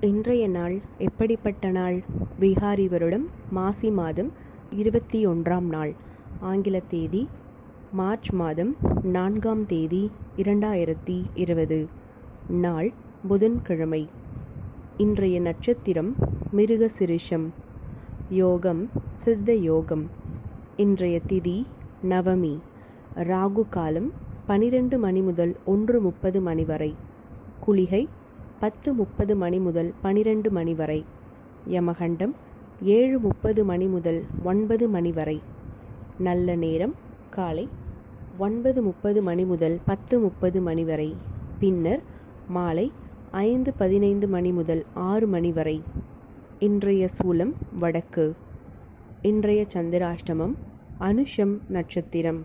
இன்றைய நாள் எப்படிப்பட்ட நாள் விகாரி வருடம் மாசி மாதம் இருபத்தி ஒன்றாம் நாள் ஆங்கில தேதி மார்ச் மாதம் நான்காம் தேதி இரண்டாயிரத்தி இருபது நாள் புதன்கிழமை இன்றைய நட்சத்திரம் மிருகசிரிஷம் யோகம் சித்த யோகம் இன்றைய திதி நவமி ராகு காலம் பனிரெண்டு மணி முதல் ஒன்று முப்பது மணி வரை குளிகை பத்து முப்பது மணி முதல் பனிரெண்டு மணி வரை யமகண்டம் ஏழு முப்பது மணி முதல் ஒன்பது மணி வரை நல்ல நேரம் காலை ஒன்பது முப்பது மணி முதல் பத்து முப்பது மணி வரை பின்னர் மாலை ஐந்து பதினைந்து மணி முதல் ஆறு மணி வரை இன்றைய சூலம் வடக்கு இன்றைய சந்திராஷ்டமம் அனுஷம் நட்சத்திரம்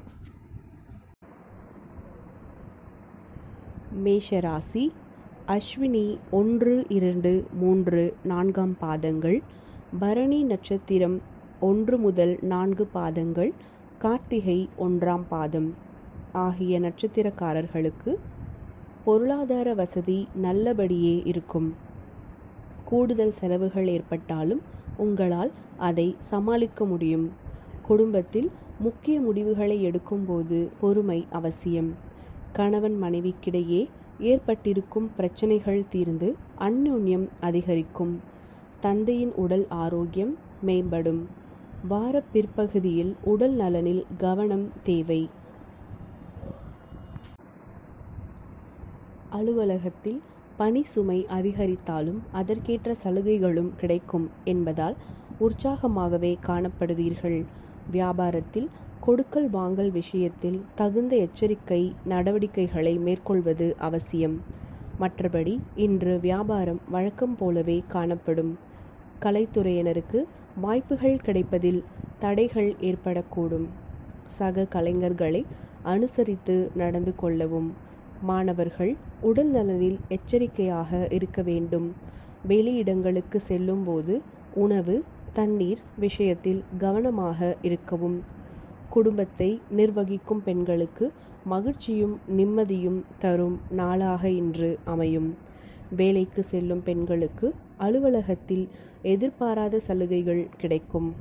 மேஷராசி அஸ்வினி ஒன்று இரண்டு மூன்று நான்காம் பாதங்கள் பரணி நட்சத்திரம் ஒன்று முதல் நான்கு பாதங்கள் கார்த்திகை ஒன்றாம் பாதம் ஆகிய நட்சத்திரக்காரர்களுக்கு பொருளாதார வசதி நல்லபடியே இருக்கும் கூடுதல் செலவுகள் ஏற்பட்டாலும் உங்களால் அதை சமாளிக்க முடியும் குடும்பத்தில் முக்கிய முடிவுகளை எடுக்கும்போது பொறுமை அவசியம் கணவன் மனைவிக்கிடையே ஏற்பட்டிருக்கும் பிரச்சனைகள் தீர்ந்து அந்யோன்யம் அதிகரிக்கும் தந்தையின் உடல் ஆரோக்கியம் மேம்படும் வார பிற்பகுதியில் உடல் நலனில் கவனம் தேவை அலுவலகத்தில் பணி சுமை அதிகரித்தாலும் அதற்கேற்ற சலுகைகளும் கிடைக்கும் என்பதால் உற்சாகமாகவே காணப்படுவீர்கள் வியாபாரத்தில் கொடுக்கல் வாங்கல் விஷயத்தில் தகுந்த எச்சரிக்கை நடவடிக்கைகளை மேற்கொள்வது அவசியம் மற்றபடி இன்று வியாபாரம் வழக்கம் போலவே காணப்படும் கலைத்துறையினருக்கு வாய்ப்புகள் கிடைப்பதில் தடைகள் ஏற்படக்கூடும் சக கலைஞர்களை அனுசரித்து நடந்து கொள்ளவும் மாணவர்கள் உடல் நலனில் எச்சரிக்கையாக இருக்க வேண்டும் வெளியிடங்களுக்கு செல்லும்போது உணவு தண்ணீர் விஷயத்தில் கவனமாக இருக்கவும் குடும்பத்தை நிர்வகிக்கும் பெண்களுக்கு மகிழ்ச்சியும் நிம்மதியும் தரும் நாளாக இன்று அமையும் வேலைக்கு செல்லும் பெண்களுக்கு அலுவலகத்தில் எதிர்பாராத சலுகைகள் கிடைக்கும்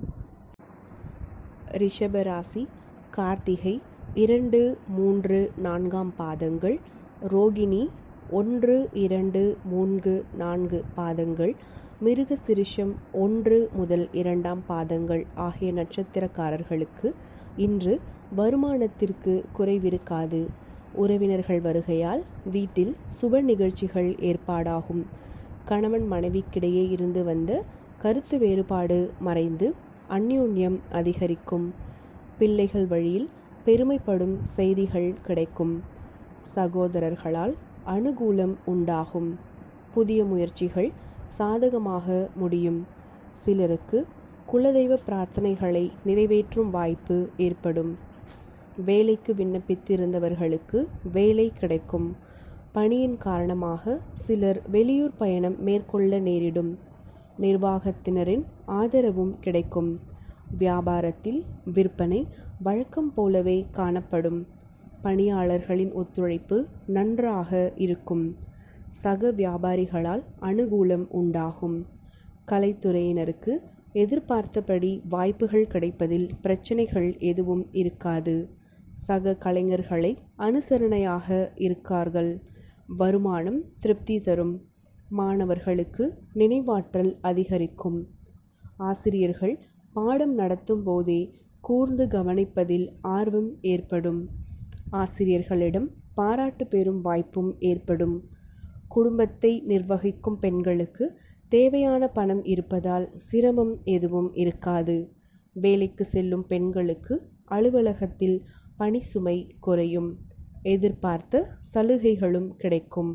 ரிஷபராசி கார்த்திகை இரண்டு மூன்று நான்காம் பாதங்கள் ரோகிணி ஒன்று இரண்டு மூன்று நான்கு பாதங்கள் மிருகசிரிஷம் ஒன்று முதல் இரண்டாம் பாதங்கள் ஆகிய நட்சத்திரக்காரர்களுக்கு இன்று வருமானத்திற்கு குறைவிருக்காது உறவினர்கள் வருகையால் வீட்டில் சுப நிகழ்ச்சிகள் ஏற்பாடாகும் கணவன் மனைவிக்கிடையே இருந்து வந்த கருத்து வேறுபாடு மறைந்து அந்யோன்யம் அதிகரிக்கும் பிள்ளைகள் வழியில் பெருமைப்படும் செய்திகள் கிடைக்கும் சகோதரர்களால் அனுகூலம் உண்டாகும் புதிய முயற்சிகள் சாதகமாக முடியும் சிலருக்கு குலதெய்வ பிரார்த்தனைகளை நிறைவேற்றும் வாய்ப்பு ஏற்படும் வேலைக்கு விண்ணப்பித்திருந்தவர்களுக்கு வேலை கிடைக்கும் பணியின் காரணமாக சிலர் வெளியூர் பயணம் மேற்கொள்ள நேரிடும் நிர்வாகத்தினரின் ஆதரவும் கிடைக்கும் வியாபாரத்தில் விற்பனை வழக்கம் போலவே காணப்படும் பணியாளர்களின் ஒத்துழைப்பு நன்றாக இருக்கும் சக வியாபாரிகளால் அனுகூலம் உண்டாகும் கலைத்துறையினருக்கு எதிர்பார்த்தபடி வாய்ப்புகள் கிடைப்பதில் பிரச்சனைகள் எதுவும் இருக்காது சக கலைஞர்களை அனுசரணையாக இருக்கார்கள் வருமானம் திருப்தி தரும் மாணவர்களுக்கு நினைவாற்றல் அதிகரிக்கும் ஆசிரியர்கள் பாடம் நடத்தும் போதே கூர்ந்து கவனிப்பதில் ஆர்வம் ஏற்படும் ஆசிரியர்களிடம் பாராட்டு பெறும் வாய்ப்பும் ஏற்படும் குடும்பத்தை நிர்வகிக்கும் பெண்களுக்கு தேவையான பணம் இருப்பதால் சிரமம் எதுவும் இருக்காது வேலைக்கு செல்லும் பெண்களுக்கு அலுவலகத்தில் பணி சுமை குறையும் எதிர்பார்த்த சலுகைகளும் கிடைக்கும்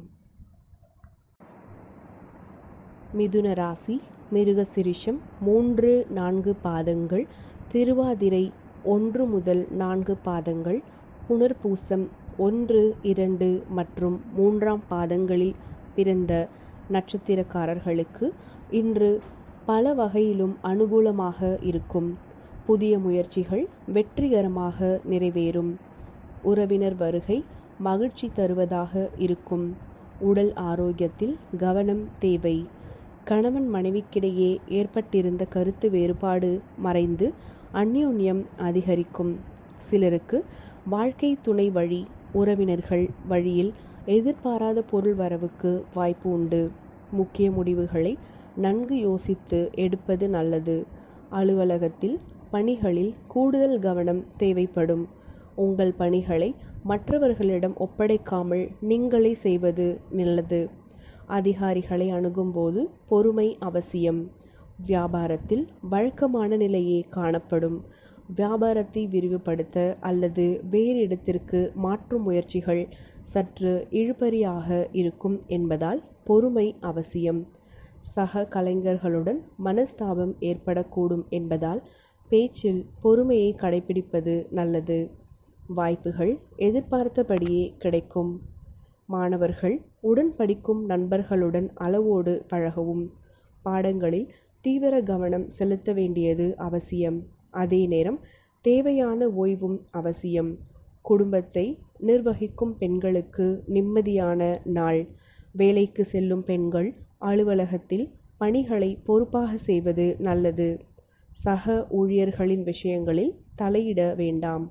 மிதுன ராசி மிருகசிரிஷம் மூன்று நான்கு பாதங்கள் திருவாதிரை ஒன்று முதல் நான்கு பாதங்கள் புனர்பூசம் ஒன்று இரண்டு மற்றும் மூன்றாம் பாதங்களில் பிறந்த நட்சத்திரக்காரர்களுக்கு இன்று பல வகையிலும் அனுகூலமாக இருக்கும் புதிய முயற்சிகள் வெற்றிகரமாக நிறைவேறும் உறவினர் வருகை மகிழ்ச்சி தருவதாக இருக்கும் உடல் ஆரோக்கியத்தில் கவனம் தேவை கணவன் மனைவிக்கிடையே ஏற்பட்டிருந்த கருத்து வேறுபாடு மறைந்து அந்யோன்யம் அதிகரிக்கும் சிலருக்கு வாழ்க்கை துணை வழி உறவினர்கள் வழியில் எதிர்பாராத பொருள் வரவுக்கு வாய்ப்பு உண்டு முக்கிய முடிவுகளை நன்கு யோசித்து எடுப்பது நல்லது அலுவலகத்தில் பணிகளில் கூடுதல் கவனம் தேவைப்படும் உங்கள் பணிகளை மற்றவர்களிடம் ஒப்படைக்காமல் நீங்களே செய்வது நல்லது அதிகாரிகளை அணுகும்போது பொறுமை அவசியம் வியாபாரத்தில் வழக்கமான நிலையே காணப்படும் வியாபாரத்தை விரிவுபடுத்த அல்லது வேறு இடத்திற்கு மாற்றும் முயற்சிகள் சற்று இழுபறியாக இருக்கும் என்பதால் பொறுமை அவசியம் சக கலைஞர்களுடன் மனஸ்தாபம் ஏற்படக்கூடும் என்பதால் பேச்சில் பொறுமையை கடைபிடிப்பது நல்லது வாய்ப்புகள் எதிர்பார்த்தபடியே கிடைக்கும் மாணவர்கள் உடன் படிக்கும் நண்பர்களுடன் அளவோடு பழகவும் பாடங்களில் தீவிர கவனம் செலுத்த வேண்டியது அவசியம் அதே நேரம் தேவையான ஓய்வும் அவசியம் குடும்பத்தை நிர்வகிக்கும் பெண்களுக்கு நிம்மதியான நாள் வேலைக்கு செல்லும் பெண்கள் அலுவலகத்தில் பணிகளை பொறுப்பாக செய்வது நல்லது சக ஊழியர்களின் விஷயங்களில் தலையிட வேண்டாம்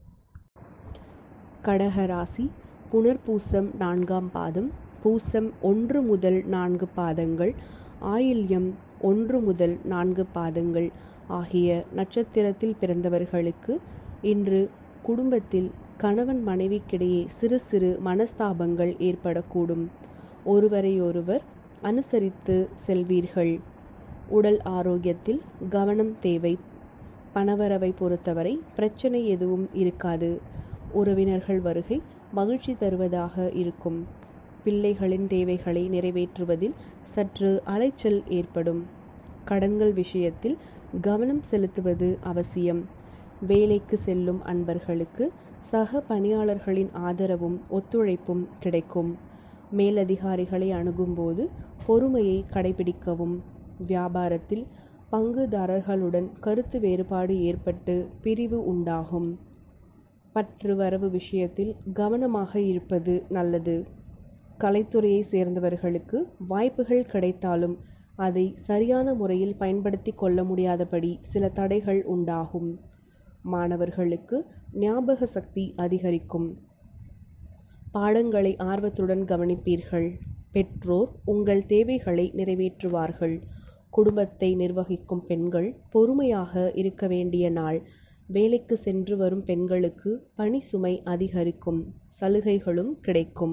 கடகராசி புனர்பூசம் நான்காம் பாதம் பூசம் ஒன்று முதல் நான்கு பாதங்கள் ஆயில்யம் ஒன்று முதல் நான்கு பாதங்கள் ஆகிய நட்சத்திரத்தில் பிறந்தவர்களுக்கு இன்று குடும்பத்தில் கணவன் மனைவிக்கிடையே சிறு சிறு மனஸ்தாபங்கள் ஏற்படக்கூடும் ஒருவரையொருவர் அனுசரித்து செல்வீர்கள் உடல் ஆரோக்கியத்தில் கவனம் தேவை பணவரவை பொறுத்தவரை பிரச்சனை எதுவும் இருக்காது உறவினர்கள் வருகை மகிழ்ச்சி தருவதாக இருக்கும் பிள்ளைகளின் தேவைகளை நிறைவேற்றுவதில் சற்று அலைச்சல் ஏற்படும் கடன்கள் விஷயத்தில் கவனம் செலுத்துவது அவசியம் வேலைக்கு செல்லும் அன்பர்களுக்கு சக பணியாளர்களின் ஆதரவும் ஒத்துழைப்பும் கிடைக்கும் மேலதிகாரிகளை அணுகும்போது பொறுமையை கடைபிடிக்கவும் வியாபாரத்தில் பங்குதாரர்களுடன் கருத்து வேறுபாடு ஏற்பட்டு பிரிவு உண்டாகும் பற்று வரவு விஷயத்தில் கவனமாக இருப்பது நல்லது கலைத்துறையை சேர்ந்தவர்களுக்கு வாய்ப்புகள் கிடைத்தாலும் அதை சரியான முறையில் பயன்படுத்தி கொள்ள முடியாதபடி சில தடைகள் உண்டாகும் மாணவர்களுக்கு ஞாபக சக்தி அதிகரிக்கும் பாடங்களை ஆர்வத்துடன் கவனிப்பீர்கள் பெற்றோர் உங்கள் தேவைகளை நிறைவேற்றுவார்கள் குடும்பத்தை நிர்வகிக்கும் பெண்கள் பொறுமையாக இருக்க வேண்டிய நாள் வேலைக்கு சென்று வரும் பெண்களுக்கு பணி சுமை அதிகரிக்கும் சலுகைகளும் கிடைக்கும்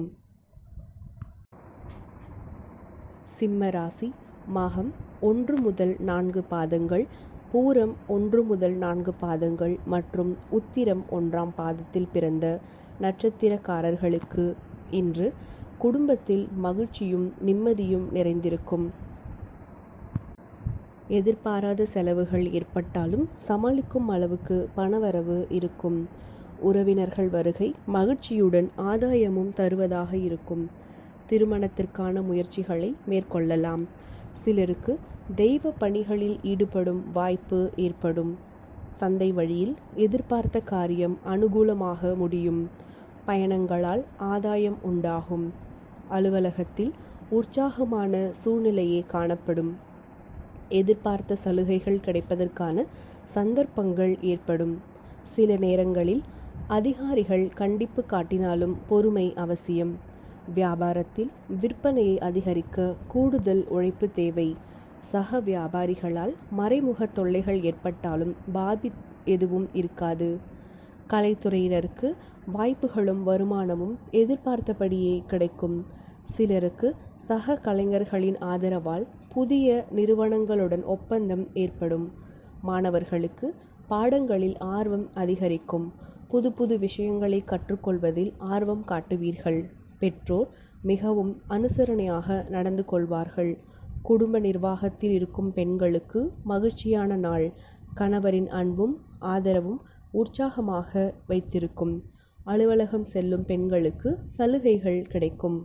சிம்ம ராசி மகம் ஒன்று முதல் நான்கு பாதங்கள் பூரம் ஒன்று முதல் நான்கு பாதங்கள் மற்றும் உத்திரம் ஒன்றாம் பாதத்தில் பிறந்த நட்சத்திரக்காரர்களுக்கு இன்று குடும்பத்தில் மகிழ்ச்சியும் நிம்மதியும் நிறைந்திருக்கும் எதிர்பாராத செலவுகள் ஏற்பட்டாலும் சமாளிக்கும் அளவுக்கு பணவரவு இருக்கும் உறவினர்கள் வருகை மகிழ்ச்சியுடன் ஆதாயமும் தருவதாக இருக்கும் திருமணத்திற்கான முயற்சிகளை மேற்கொள்ளலாம் சிலருக்கு தெய்வ பணிகளில் ஈடுபடும் வாய்ப்பு ஏற்படும் தந்தை வழியில் எதிர்பார்த்த காரியம் அனுகூலமாக முடியும் பயணங்களால் ஆதாயம் உண்டாகும் அலுவலகத்தில் உற்சாகமான சூழ்நிலையே காணப்படும் எதிர்பார்த்த சலுகைகள் கிடைப்பதற்கான சந்தர்ப்பங்கள் ஏற்படும் சில நேரங்களில் அதிகாரிகள் கண்டிப்பு காட்டினாலும் பொறுமை அவசியம் வியாபாரத்தில் விற்பனையை அதிகரிக்க கூடுதல் உழைப்பு தேவை சக வியாபாரிகளால் மறைமுக தொல்லைகள் ஏற்பட்டாலும் பாதி எதுவும் இருக்காது கலைத்துறையினருக்கு வாய்ப்புகளும் வருமானமும் எதிர்பார்த்தபடியே கிடைக்கும் சிலருக்கு சக கலைஞர்களின் ஆதரவால் புதிய நிறுவனங்களுடன் ஒப்பந்தம் ஏற்படும் மாணவர்களுக்கு பாடங்களில் ஆர்வம் அதிகரிக்கும் புது புது விஷயங்களை கற்றுக்கொள்வதில் ஆர்வம் காட்டுவீர்கள் பெற்றோர் மிகவும் அனுசரணையாக நடந்து கொள்வார்கள் குடும்ப நிர்வாகத்தில் இருக்கும் பெண்களுக்கு மகிழ்ச்சியான நாள் கணவரின் அன்பும் ஆதரவும் உற்சாகமாக வைத்திருக்கும் அலுவலகம் செல்லும் பெண்களுக்கு சலுகைகள் கிடைக்கும்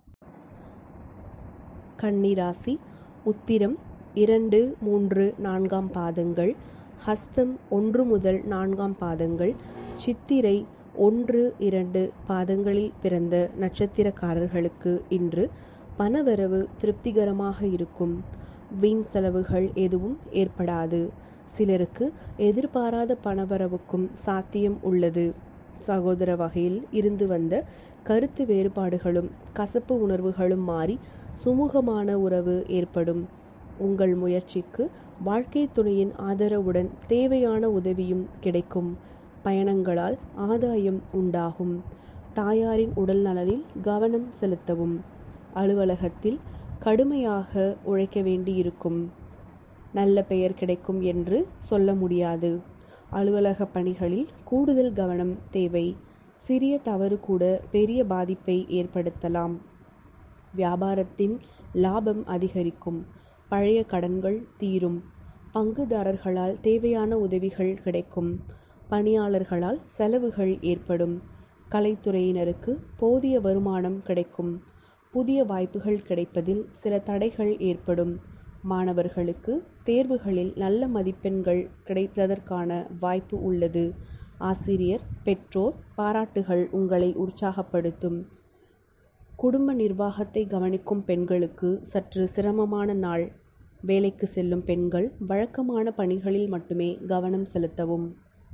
கன்னிராசி உத்திரம் இரண்டு மூன்று நான்காம் பாதங்கள் ஹஸ்தம் ஒன்று முதல் நான்காம் பாதங்கள் சித்திரை ஒன்று இரண்டு பாதங்களில் பிறந்த நட்சத்திரக்காரர்களுக்கு இன்று பணவரவு திருப்திகரமாக இருக்கும் வீண் செலவுகள் எதுவும் ஏற்படாது சிலருக்கு எதிர்பாராத பணவரவுக்கும் சாத்தியம் உள்ளது சகோதர வகையில் இருந்து வந்த கருத்து வேறுபாடுகளும் கசப்பு உணர்வுகளும் மாறி சுமூகமான உறவு ஏற்படும் உங்கள் முயற்சிக்கு வாழ்க்கை துணையின் ஆதரவுடன் தேவையான உதவியும் கிடைக்கும் பயணங்களால் ஆதாயம் உண்டாகும் தாயாரின் உடல் நலனில் கவனம் செலுத்தவும் அலுவலகத்தில் கடுமையாக உழைக்க வேண்டியிருக்கும் நல்ல பெயர் கிடைக்கும் என்று சொல்ல முடியாது அலுவலக பணிகளில் கூடுதல் கவனம் தேவை சிறிய தவறு கூட பெரிய பாதிப்பை ஏற்படுத்தலாம் வியாபாரத்தின் லாபம் அதிகரிக்கும் பழைய கடன்கள் தீரும் பங்குதாரர்களால் தேவையான உதவிகள் கிடைக்கும் பணியாளர்களால் செலவுகள் ஏற்படும் கலைத்துறையினருக்கு போதிய வருமானம் கிடைக்கும் புதிய வாய்ப்புகள் கிடைப்பதில் சில தடைகள் ஏற்படும் மாணவர்களுக்கு தேர்வுகளில் நல்ல மதிப்பெண்கள் கிடைப்பதற்கான வாய்ப்பு உள்ளது ஆசிரியர் பெற்றோர் பாராட்டுகள் உங்களை உற்சாகப்படுத்தும் குடும்ப நிர்வாகத்தை கவனிக்கும் பெண்களுக்கு சற்று சிரமமான நாள் வேலைக்கு செல்லும் பெண்கள் வழக்கமான பணிகளில் மட்டுமே கவனம் செலுத்தவும்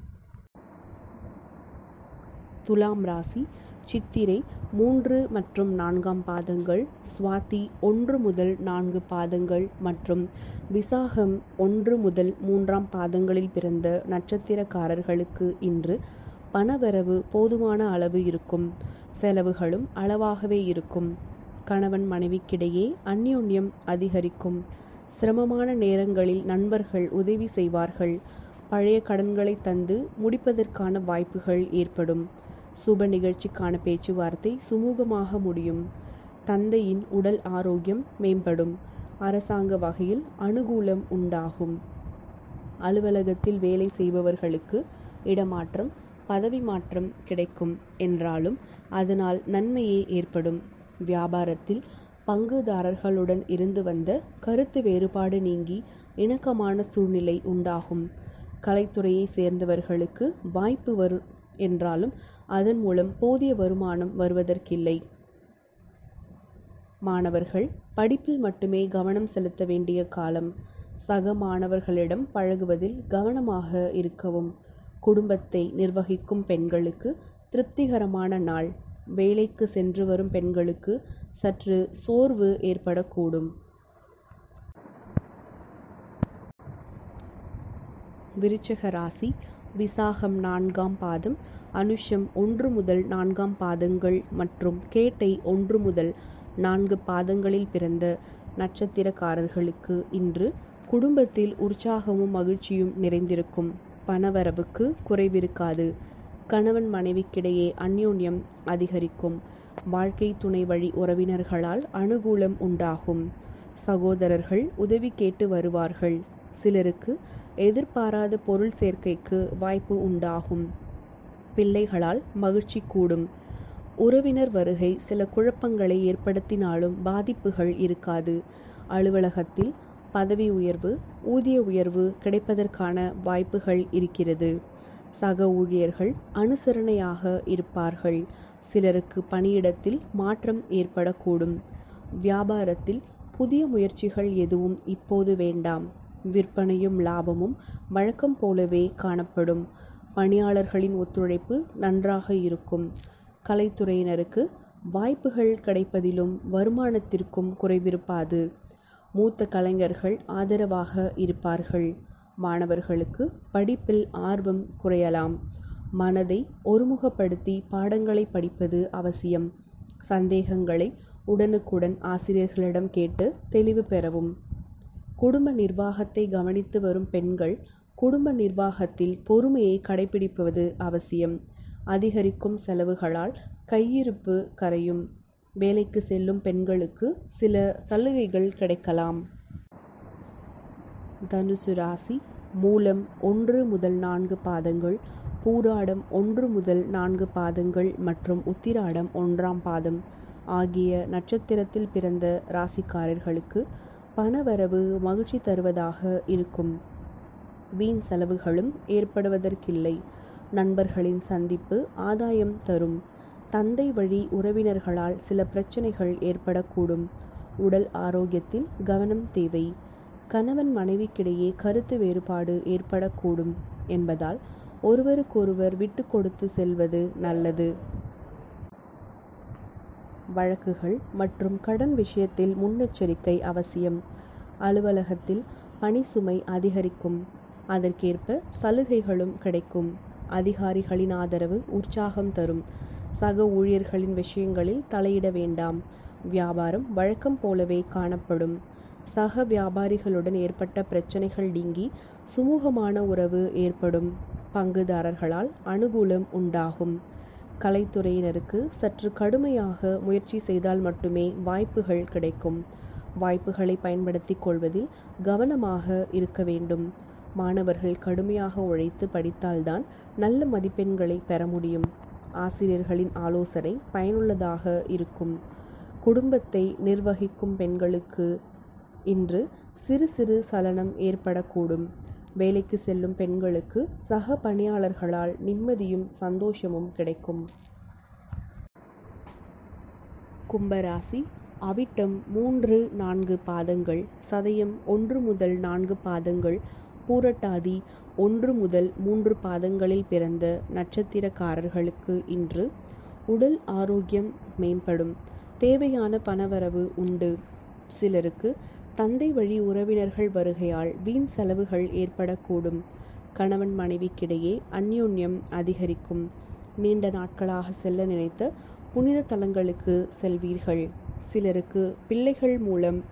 துலாம் ராசி சித்திரை மூன்று மற்றும் நான்காம் பாதங்கள் சுவாதி ஒன்று முதல் நான்கு பாதங்கள் மற்றும் விசாகம் ஒன்று முதல் மூன்றாம் பாதங்களில் பிறந்த நட்சத்திரக்காரர்களுக்கு இன்று பணவரவு போதுமான அளவு இருக்கும் செலவுகளும் அளவாகவே இருக்கும் கணவன் மனைவிக்கிடையே அந்யோன்யம் அதிகரிக்கும் சிரமமான நேரங்களில் நண்பர்கள் உதவி செய்வார்கள் பழைய கடன்களை தந்து முடிப்பதற்கான வாய்ப்புகள் ஏற்படும் சுப நிகழ்ச்சிக்கான பேச்சுவார்த்தை சுமூகமாக முடியும் தந்தையின் உடல் ஆரோக்கியம் மேம்படும் அரசாங்க வகையில் அனுகூலம் உண்டாகும் அலுவலகத்தில் வேலை செய்பவர்களுக்கு இடமாற்றம் பதவி மாற்றம் கிடைக்கும் என்றாலும் அதனால் நன்மையே ஏற்படும் வியாபாரத்தில் பங்குதாரர்களுடன் இருந்து வந்த கருத்து வேறுபாடு நீங்கி இணக்கமான சூழ்நிலை உண்டாகும் கலைத்துறையை சேர்ந்தவர்களுக்கு வாய்ப்பு வரும் என்றாலும் அதன் மூலம் போதிய வருமானம் வருவதற்கில்லை மாணவர்கள் படிப்பில் மட்டுமே கவனம் செலுத்த வேண்டிய காலம் சக மாணவர்களிடம் பழகுவதில் கவனமாக இருக்கவும் குடும்பத்தை நிர்வகிக்கும் பெண்களுக்கு திருப்திகரமான நாள் வேலைக்கு சென்று வரும் பெண்களுக்கு சற்று சோர்வு ஏற்படக்கூடும் விருச்சக ராசி விசாகம் நான்காம் பாதம் அனுஷம் ஒன்று முதல் நான்காம் பாதங்கள் மற்றும் கேட்டை ஒன்று முதல் நான்கு பாதங்களில் பிறந்த நட்சத்திரக்காரர்களுக்கு இன்று குடும்பத்தில் உற்சாகமும் மகிழ்ச்சியும் நிறைந்திருக்கும் பணவரவுக்கு குறைவிருக்காது கணவன் மனைவிக்கிடையே அந்யோன்யம் அதிகரிக்கும் வாழ்க்கை துணை வழி உறவினர்களால் அனுகூலம் உண்டாகும் சகோதரர்கள் உதவி கேட்டு வருவார்கள் சிலருக்கு எதிர்பாராத பொருள் சேர்க்கைக்கு வாய்ப்பு உண்டாகும் பிள்ளைகளால் மகிழ்ச்சி கூடும் உறவினர் வருகை சில குழப்பங்களை ஏற்படுத்தினாலும் பாதிப்புகள் இருக்காது அலுவலகத்தில் பதவி உயர்வு ஊதிய உயர்வு கிடைப்பதற்கான வாய்ப்புகள் இருக்கிறது சக ஊழியர்கள் அனுசரணையாக இருப்பார்கள் சிலருக்கு பணியிடத்தில் மாற்றம் ஏற்படக்கூடும் வியாபாரத்தில் புதிய முயற்சிகள் எதுவும் இப்போது வேண்டாம் விற்பனையும் லாபமும் வழக்கம் போலவே காணப்படும் பணியாளர்களின் ஒத்துழைப்பு நன்றாக இருக்கும் கலைத்துறையினருக்கு வாய்ப்புகள் கிடைப்பதிலும் வருமானத்திற்கும் குறைவிருப்பாது மூத்த கலைஞர்கள் ஆதரவாக இருப்பார்கள் மாணவர்களுக்கு படிப்பில் ஆர்வம் குறையலாம் மனதை ஒருமுகப்படுத்தி பாடங்களை படிப்பது அவசியம் சந்தேகங்களை உடனுக்குடன் ஆசிரியர்களிடம் கேட்டு தெளிவு பெறவும் குடும்ப நிர்வாகத்தை கவனித்து வரும் பெண்கள் குடும்ப நிர்வாகத்தில் பொறுமையை கடைபிடிப்பது அவசியம் அதிகரிக்கும் செலவுகளால் கையிருப்பு கரையும் வேலைக்கு செல்லும் பெண்களுக்கு சில சலுகைகள் கிடைக்கலாம் தனுசு ராசி மூலம் ஒன்று முதல் நான்கு பாதங்கள் பூராடம் ஒன்று முதல் நான்கு பாதங்கள் மற்றும் உத்திராடம் ஒன்றாம் பாதம் ஆகிய நட்சத்திரத்தில் பிறந்த ராசிக்காரர்களுக்கு பணவரவு மகிழ்ச்சி தருவதாக இருக்கும் வீண் செலவுகளும் ஏற்படுவதற்கில்லை நண்பர்களின் சந்திப்பு ஆதாயம் தரும் தந்தை வழி உறவினர்களால் சில பிரச்சனைகள் ஏற்படக்கூடும் உடல் ஆரோக்கியத்தில் கவனம் தேவை கணவன் மனைவிக்கிடையே கருத்து வேறுபாடு ஏற்படக்கூடும் என்பதால் ஒருவருக்கொருவர் விட்டு கொடுத்து செல்வது நல்லது வழக்குகள் மற்றும் கடன் விஷயத்தில் முன்னெச்சரிக்கை அவசியம் அலுவலகத்தில் பணி சுமை அதிகரிக்கும் அதற்கேற்ப சலுகைகளும் கிடைக்கும் அதிகாரிகளின் ஆதரவு உற்சாகம் தரும் சக ஊழியர்களின் விஷயங்களில் தலையிட வேண்டாம் வியாபாரம் வழக்கம் போலவே காணப்படும் சக வியாபாரிகளுடன் ஏற்பட்ட பிரச்சனைகள் நீங்கி சுமூகமான உறவு ஏற்படும் பங்குதாரர்களால் அனுகூலம் உண்டாகும் கலைத்துறையினருக்கு சற்று கடுமையாக முயற்சி செய்தால் மட்டுமே வாய்ப்புகள் கிடைக்கும் வாய்ப்புகளை பயன்படுத்திக் கொள்வதில் கவனமாக இருக்க வேண்டும் மாணவர்கள் கடுமையாக உழைத்து படித்தால்தான் நல்ல மதிப்பெண்களை பெற முடியும் ஆசிரியர்களின் ஆலோசனை பயனுள்ளதாக இருக்கும் குடும்பத்தை நிர்வகிக்கும் பெண்களுக்கு இன்று சிறு சிறு சலனம் ஏற்படக்கூடும் வேலைக்கு செல்லும் பெண்களுக்கு சக பணியாளர்களால் நிம்மதியும் சந்தோஷமும் கிடைக்கும் கும்பராசி அவிட்டம் மூன்று நான்கு பாதங்கள் சதயம் ஒன்று முதல் நான்கு பாதங்கள் பூரட்டாதி ஒன்று முதல் மூன்று பாதங்களில் பிறந்த நட்சத்திரக்காரர்களுக்கு இன்று உடல் ஆரோக்கியம் மேம்படும் தேவையான பணவரவு உண்டு சிலருக்கு தந்தை வழி உறவினர்கள் வருகையால் வீண் செலவுகள் ஏற்படக்கூடும் கணவன் மனைவிக்கிடையே அந்யோன்யம் அதிகரிக்கும் நீண்ட நாட்களாக செல்ல நினைத்த புனித தலங்களுக்கு செல்வீர்கள் சிலருக்கு பிள்ளைகள் மூலம்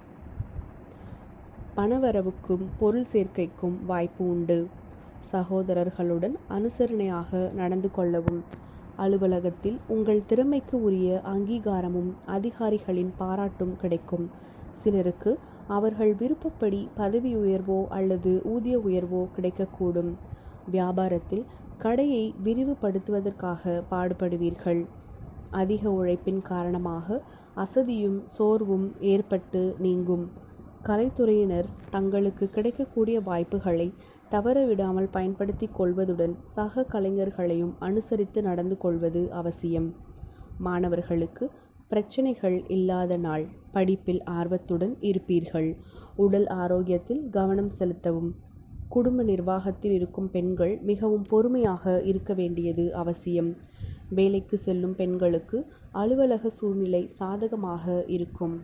பணவரவுக்கும் பொருள் சேர்க்கைக்கும் வாய்ப்பு உண்டு சகோதரர்களுடன் அனுசரணையாக நடந்து கொள்ளவும் அலுவலகத்தில் உங்கள் திறமைக்கு உரிய அங்கீகாரமும் அதிகாரிகளின் பாராட்டும் கிடைக்கும் சிலருக்கு அவர்கள் விருப்பப்படி பதவி உயர்வோ அல்லது ஊதிய உயர்வோ கிடைக்கக்கூடும் வியாபாரத்தில் கடையை விரிவுபடுத்துவதற்காக பாடுபடுவீர்கள் அதிக உழைப்பின் காரணமாக அசதியும் சோர்வும் ஏற்பட்டு நீங்கும் கலைத்துறையினர் தங்களுக்கு கிடைக்கக்கூடிய வாய்ப்புகளை தவறவிடாமல் பயன்படுத்தி கொள்வதுடன் சக கலைஞர்களையும் அனுசரித்து நடந்து கொள்வது அவசியம் மாணவர்களுக்கு பிரச்சனைகள் இல்லாத நாள் படிப்பில் ஆர்வத்துடன் இருப்பீர்கள் உடல் ஆரோக்கியத்தில் கவனம் செலுத்தவும் குடும்ப நிர்வாகத்தில் இருக்கும் பெண்கள் மிகவும் பொறுமையாக இருக்க வேண்டியது அவசியம் வேலைக்கு செல்லும் பெண்களுக்கு அலுவலக சூழ்நிலை சாதகமாக இருக்கும்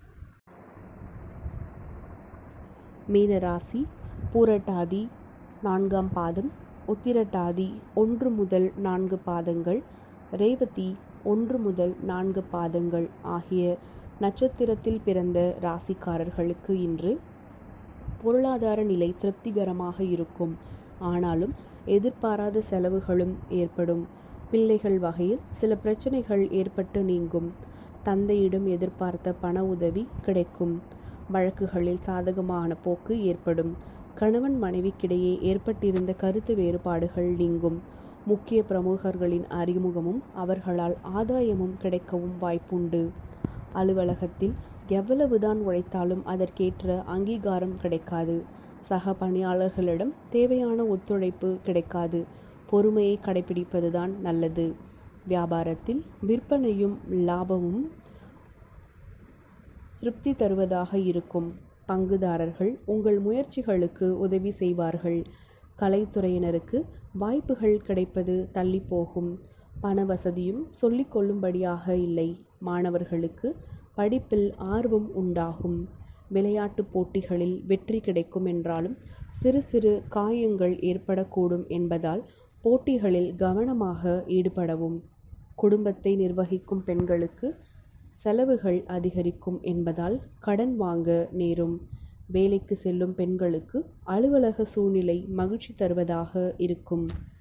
மீனராசி பூரட்டாதி நான்காம் பாதம் உத்திரட்டாதி ஒன்று முதல் நான்கு பாதங்கள் ரேவதி ஒன்று முதல் நான்கு பாதங்கள் ஆகிய நட்சத்திரத்தில் பிறந்த ராசிக்காரர்களுக்கு இன்று பொருளாதார நிலை திருப்திகரமாக இருக்கும் ஆனாலும் எதிர்பாராத செலவுகளும் ஏற்படும் பிள்ளைகள் வகையில் சில பிரச்சனைகள் ஏற்பட்டு நீங்கும் தந்தையிடம் எதிர்பார்த்த பண உதவி கிடைக்கும் வழக்குகளில் சாதகமான போக்கு ஏற்படும் கணவன் மனைவிக்கிடையே ஏற்பட்டிருந்த கருத்து வேறுபாடுகள் நீங்கும் முக்கிய பிரமுகர்களின் அறிமுகமும் அவர்களால் ஆதாயமும் கிடைக்கவும் வாய்ப்புண்டு அலுவலகத்தில் எவ்வளவுதான் உழைத்தாலும் அதற்கேற்ற அங்கீகாரம் கிடைக்காது சக பணியாளர்களிடம் தேவையான ஒத்துழைப்பு கிடைக்காது பொறுமையை கடைபிடிப்பதுதான் நல்லது வியாபாரத்தில் விற்பனையும் லாபமும் திருப்தி தருவதாக இருக்கும் பங்குதாரர்கள் உங்கள் முயற்சிகளுக்கு உதவி செய்வார்கள் கலைத்துறையினருக்கு வாய்ப்புகள் கிடைப்பது தள்ளி போகும் பண வசதியும் சொல்லிக் கொள்ளும்படியாக இல்லை மாணவர்களுக்கு படிப்பில் ஆர்வம் உண்டாகும் விளையாட்டுப் போட்டிகளில் வெற்றி கிடைக்கும் என்றாலும் சிறு சிறு காயங்கள் ஏற்படக்கூடும் என்பதால் போட்டிகளில் கவனமாக ஈடுபடவும் குடும்பத்தை நிர்வகிக்கும் பெண்களுக்கு செலவுகள் அதிகரிக்கும் என்பதால் கடன் வாங்க நேரும் வேலைக்கு செல்லும் பெண்களுக்கு அலுவலக சூழ்நிலை மகிழ்ச்சி தருவதாக இருக்கும்